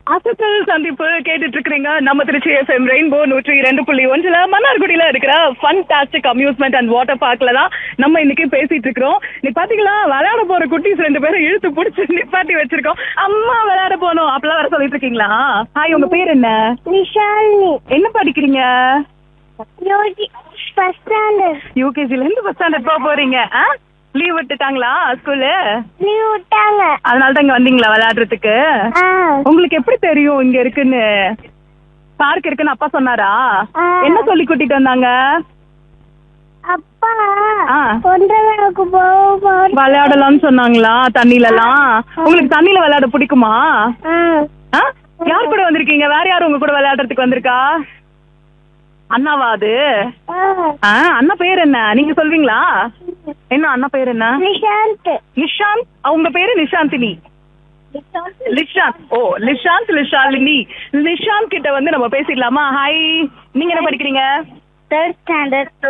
அசத்தல் சந்திப்பு கேட்டுட்டு இருக்கிறீங்க நம்ம திருச்சி எஃப்எம் ரெயின்போ நூற்றி இரண்டு புள்ளி ஒன்றுல மன்னார்குடியில இருக்கிற ஃபன்டாஸ்டிக் அம்யூஸ்மெண்ட் அண்ட் வாட்டர் பார்க்ல தான் நம்ம இன்னைக்கு பேசிட்டு இருக்கிறோம் நீ பாத்தீங்களா விளையாட போற குட்டீஸ் ரெண்டு பேரும் இழுத்து பிடிச்சி நிப்பாட்டி வச்சிருக்கோம் அம்மா விளையாட போனோம் அப்பெல்லாம் வர சொல்லிட்டு இருக்கீங்களா ஹாய் உங்க பேர் என்ன விஷாலினி என்ன படிக்கிறீங்க யோகி ஃபர்ஸ்ட் ஸ்டாண்டர்ட் யூகேஜில இருந்து ஃபர்ஸ்ட் ஸ்டாண்டர்ட் போக போறீங்க லீவ் விட்டுட்டாங்களா ஸ்கூலு லீவ் விட்டாங்க அதனால தான் இங்க வந்தீங்களா விளையாடுறதுக்கு ஆ உங்களுக்கு எப்படி தெரியும் இங்க இருக்குன்னு பார்க் இருக்குன்னு அப்பா சொன்னாரா ஆ. என்ன சொல்லி கூட்டிட்டு வந்தாங்க அப்பா ஆ. ஒன்றரைக்கு போக விளையாடலாம்னு சொன்னாங்களா தண்ணில எல்லாம் உங்களுக்கு தண்ணில விளையாட பிடிக்குமா ஆ? யார் கூட வந்திருக்கீங்க வேற யாரும் உங்க கூட விளையாடுறதுக்கு வந்திருக்கா அண்ணாவா அது ஆ, அண்ணா பேர் என்ன நீங்க சொல்வீங்களா என்ன அண்ணா பேர் என்ன நிஷாந்த் நிஷாந்த் அவங்க பேரு நிஷாந்தினி லிஷாந்த் ஓ லிஷாந்த் லிஷாலினி நிஷாந்த் கிட்ட வந்து நம்ம பேசிடலாமா ஹாய் நீங்க என்ன படிக்கிறீங்க தேர்ட் ஸ்டாண்டர்ட்